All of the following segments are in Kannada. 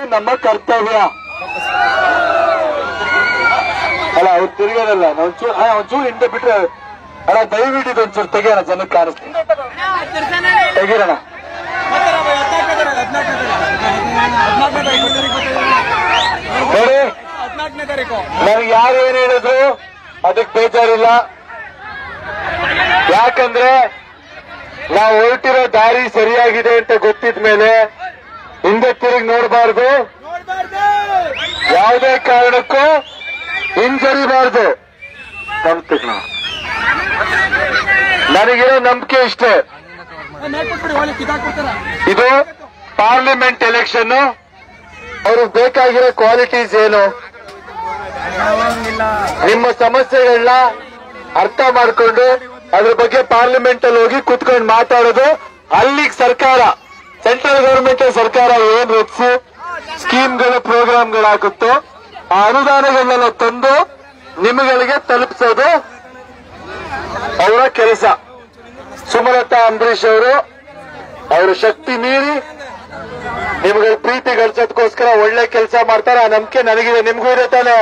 ನಮ್ಮ ಕರ್ತವ್ಯ ಅಲ್ಲ ಅವ್ರು ತಿರುಗೋದಲ್ಲ ನಾವು ಒಂಚೂರು ಹಾ ಒಂಚೂರು ಹಿಂದೆ ಬಿಟ್ರೆ ಅಲ್ಲ ದಯವಿಟ್ಟು ಇದು ಒಂಚೂರು ತೆಗಿಯೋಣ ಜನಕ್ಕೆ ಕಾಣಿಸ್ತೀನಿ ತೆಗೀರೋಣ ನೋಡಿ ಹದಿನಾಲ್ಕನೇ ತಾರೀಕು ನನಗೆ ಯಾರು ಏನ್ ಹೇಳಿದ್ರು ಅದಕ್ಕೆ ಬೇಜಾರಿಲ್ಲ ಯಾಕಂದ್ರೆ ನಾವು ಹೊರಟಿರೋ ದಾರಿ ಸರಿಯಾಗಿದೆ ಅಂತ ಗೊತ್ತಿದ ಮೇಲೆ ಹಿಂದೆ ತಿರುಗಿ ನೋಡಬಾರ್ದು ನೋಡ್ಬಾರ್ದು ಯಾವುದೇ ಕಾರಣಕ್ಕೂ ಹಿಂಜರಿಬಾರ್ದು ನಂಬ್ತೀನಿ ನಾವು. ನನಗಿರೋ ನಂಬಿಕೆ ಇಷ್ಟೇ ನೋಡ್ಬಿಟ್ಬಿಡಿ ಹೋಗಿ ಕಿತ್ತಾಕ್ಬಿಡ್ತಾರ ಇದು ಪಾರ್ಲಿಮೆಂಟ್ ಎಲೆಕ್ಷನ್ ಅವ್ರಿಗೆ ಬೇಕಾಗಿರೋ ಕ್ವಾಲಿಟೀಸ್ ಏನು ನಿಮ್ಮ ಸಮಸ್ಯೆಗಳನ್ನ ಅರ್ಥ ಮಾಡ್ಕೊಂಡು ಅದ್ರ ಬಗ್ಗೆ ಪಾರ್ಲಿಮೆಂಟ್ ಅಲ್ಲಿ ಹೋಗಿ ಕುತ್ಕೊಂಡು ಮಾತಾಡೋದು ಅಲ್ಲಿಗೆ ಸರ್ಕಾರ ಸೆಂಟ್ರಲ್ ಗವರ್ಮೆಂಟ್ ಸರ್ಕಾರ ಏನ್ ರಚಿಸಿ ಸ್ಕೀಮ್ಗಳು ಪ್ರೋಗ್ರಾಮ್ಗಳು ಹಾಕುತ್ತೋ ಆ ಅನುದಾನಗಳನ್ನೆಲ್ಲ ತಂದು ನಿಮಗಳಿಗೆ ತಲುಪಿಸೋದು ಅವರ ಕೆಲಸ ಸುಮಲತಾ ಅಂಬರೀಶ್ ಅವರು ಅವರ ಶಕ್ತಿ ಮೀರಿ ನಿಮ್ಗೆ ಪ್ರೀತಿ ಗಳಿಸೋದಕ್ಕೋಸ್ಕರ ಒಳ್ಳೆ ಕೆಲಸ ಮಾಡ್ತಾರೆ ಆ ನಂಬಿಕೆ ನನಗಿದೆ ನಿಮ್ಗೂ ಇದೆ ತಾನೆ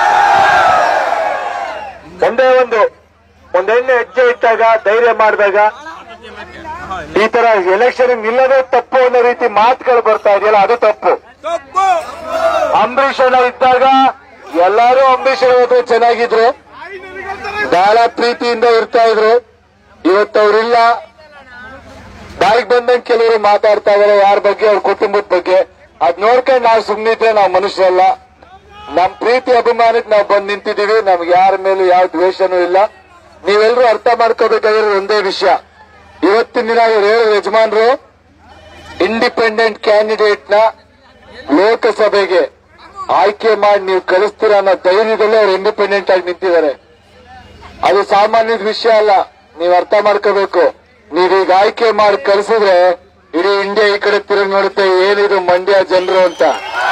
ಒಂದೇ ಒಂದು ಒಂದ್ ಹೆಣ್ಣು ಹೆಜ್ಜೆ ಇಟ್ಟಾಗ ಧೈರ್ಯ ಮಾಡಿದಾಗ ಈ ತರ ಎಲೆಕ್ಷನ್ ನಿಲ್ಲದೆ ತಪ್ಪು ಅನ್ನೋ ರೀತಿ ಮಾತುಗಳು ಬರ್ತಾ ಇದೆಯಲ್ಲ ಅದು ತಪ್ಪು ತಪ್ಪು ಅಂಬರೀಷ್ ಅಣ್ಣ ಇದ್ದಾಗ ಎಲ್ಲರೂ ಅಂಬರೀಷ್ ಅಣ್ಣ ಚೆನ್ನಾಗಿದ್ರು ಬಹಳ ಪ್ರೀತಿಯಿಂದ ಇರ್ತಾ ಇದ್ರು ಇವತ್ತು ಅವ್ರಿಲ್ಲ ಬಾಯಿಗೆ ಬಂದಂಗೆ ಕೆಲವರು ಮಾತಾಡ್ತಾ ಇದಾರೆ ಯಾರ ಬಗ್ಗೆ ಅವ್ರ ಕುಟುಂಬದ ಬಗ್ಗೆ ಅದ್ ನೋಡ್ಕೊಂಡು ನಾವು ಸುಮ್ಮನಿದ್ರೆ ನಾವು ಮನುಷ್ಯರಲ್ಲ ನಮ್ ಪ್ರೀತಿ ಅಭಿಮಾನಕ್ಕೆ ನಾವು ಬಂದ್ ನಿಂತಿದೀವಿ ನಮ್ಗೆ ಯಾರ ಮೇಲೂ ಯಾವ ದ್ವೇಷನೂ ಇಲ್ಲ ನೀವೆಲ್ಲರೂ ಅರ್ಥ ಮಾಡ್ಕೋಬೇಕಾಗಿರೋ ಒಂದೇ ವಿಷಯ ಇವತ್ತಿನ ದಿನ ಇವ್ರು ಹೇಳೋ ಯಜಮಾನ್ರು ಇಂಡಿಪೆಂಡೆಂಟ್ ಕ್ಯಾಂಡಿಡೇಟ್ ನ ಲೋಕಸಭೆಗೆ ಆಯ್ಕೆ ಮಾಡಿ ನೀವು ಕಳಿಸ್ತೀರ ಅನ್ನೋ ಧೈರ್ಯದಲ್ಲೇ ಅವ್ರು ಇಂಡಿಪೆಂಡೆಂಟ್ ಆಗಿ ನಿಂತಿದ್ದಾರೆ ಅದು ಸಾಮಾನ್ಯದ ವಿಷಯ ಅಲ್ಲ ನೀವು ಅರ್ಥ ಮಾಡ್ಕೋಬೇಕು ನೀವೀಗ ಆಯ್ಕೆ ಮಾಡಿ ಕಳಿಸಿದ್ರೆ ಇಡೀ ಇಂಡಿಯಾ ಈ ಕಡೆ ತಿರುಗಿ ನೋಡುತ್ತೆ ಏನಿದು ಮಂಡ್ಯ ಜನರು ಅಂತ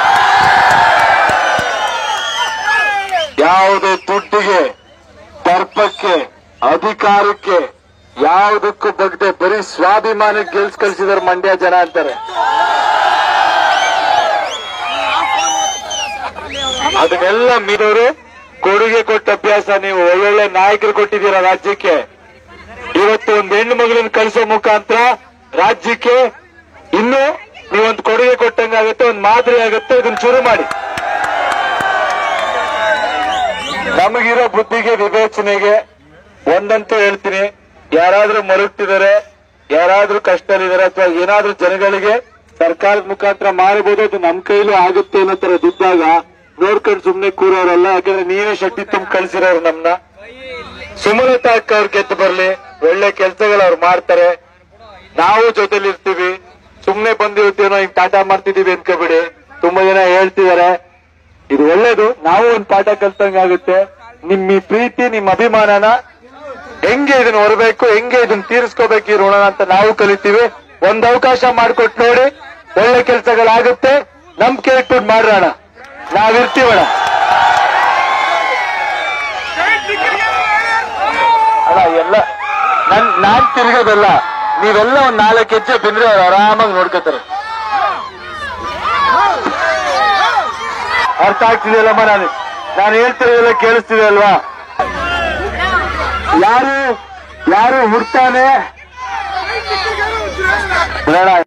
ಯಾವುದು ದುಡ್ಡಿಗೆ ದರ್ಪಕ್ಕೆ ಅಧಿಕಾರಕ್ಕೆ ಯಾವುದಕ್ಕೂ ಬಗ್ದೆ ಬರೀ ಸ್ವಾಭಿಮಾನಕ್ಕೆ ಗೆಲ್ಸ್ ಕಳಿಸಿದಾರೆ ಮಂಡ್ಯ ಜನ ಅಂತಾರೆ ಅದನ್ನೆಲ್ಲ ಮೀರವರು ಕೊಡುಗೆ ಕೊಟ್ಟ ಅಭ್ಯಾಸ ನೀವು ಒಳ್ಳೊಳ್ಳೆ ನಾಯಕರು ಕೊಟ್ಟಿದ್ದೀರಾ ರಾಜ್ಯಕ್ಕೆ ಇವತ್ತು ಒಂದು ಹೆಣ್ಣು ಮಗಳನ್ನ ಕಳಿಸೋ ಮುಖಾಂತರ ರಾಜ್ಯಕ್ಕೆ ಇನ್ನು ನೀವೊಂದು ಕೊಡುಗೆ ಕೊಟ್ಟಂಗಾಗುತ್ತೆ ಒಂದು ಮಾದರಿ ಆಗುತ್ತೆ ಇದನ್ನ ಶುರು ಮಾಡಿ ನಮಗಿರೋ ಬುದ್ಧಿಗೆ ವಿವೇಚನೆಗೆ ಒಂದಂತೂ ಹೇಳ್ತೀನಿ ಯಾರಾದ್ರೂ ಮರುಗ್ತಿದ್ದಾರೆ ಯಾರಾದ್ರೂ ಕಷ್ಟದಲ್ಲಿದ್ದಾರೆ ಅಥವಾ ಏನಾದ್ರೂ ಜನಗಳಿಗೆ ಸರ್ಕಾರದ ಮುಖಾಂತರ ಮಾಡಬಹುದು ಅದು ನಮ್ ಕೈಲೂ ಆಗುತ್ತೆ ಅನ್ನೋ ತರ ಇದ್ದಾಗ ನೋಡ್ಕೊಂಡು ಸುಮ್ನೆ ಕೂರೋರಲ್ಲ ಯಾಕಂದ್ರೆ ನೀವೇ ಶಕ್ತಿ ತುಂಬ ಕಳ್ಸಿರೋರು ನಮ್ನ ಸುಮಲತಾ ಅಕ್ಕ ಅವ್ರು ಗೆದ್ದು ಬರ್ಲಿ ಒಳ್ಳೆ ಕೆಲ್ಸಗಳು ಅವ್ರು ಮಾಡ್ತಾರೆ ನಾವು ಜೊತೆಲಿ ಇರ್ತೀವಿ ಸುಮ್ನೆ ಬಂದಿರ್ತೀವೋ ಹಿಂಗ್ ಟಾಟಾ ಮಾಡ್ತಿದೀವಿ ಅನ್ಕೋಬಿಡಿ ತುಂಬಾ ಜನ ಹೇಳ್ತಿದಾರೆ ಇದು ಒಳ್ಳೇದು ನಾವು ಒಂದ್ ಪಾಠ ಕಲ್ತಂಗಾಗುತ್ತೆ ನಿಮ್ಮ ಈ ಪ್ರೀತಿ ನಿಮ್ಮ ಅಭಿಮಾನನ ಹೆಂಗೆ ಇದನ್ನ ಹೊರಬೇಕು ಹೆಂಗೆ ಇದನ್ನ ತೀರಿಸ್ಕೋಬೇಕು ಈ ಋಣನ ಅಂತ ನಾವು ಕಲಿತೀವಿ ಒಂದ್ ಅವಕಾಶ ಮಾಡ್ಕೊಟ್ಟು ನೋಡಿ ಒಳ್ಳೆ ಕೆಲಸಗಳಾಗುತ್ತೆ ನಂಬಿಕೆ ಇಟ್ಬಿಟ್ಟು ಮಾಡ್ರೋಣ ನಾವಿರ್ತೀವಣ ಅಲ್ಲ ಎಲ್ಲ ನನ್ ನಾನ್ ತಿರ್ಗೋದಲ್ಲ ನೀವೆಲ್ಲ ಒಂದ್ ನಾಲ್ಕು ಹೆಜ್ಜೆ ಬಿಂದ್ರೆ ಅವ್ರು ಆರಾಮಾಗಿ ನೋಡ್ಕೋತಾರೆ ಅರ್ಥ ಆಗ್ತಿದೆಯಲ್ಲಮ್ಮ ನಾನು ನಾನು ಹೇಳ್ತಿರೋದೆಲ್ಲ ಕೇಳಿಸ್ತಿದೆ ಅಲ್ವಾ ಯಾರು ಯಾರು ಹುಡ್ತಾನೆ ಬೇಡ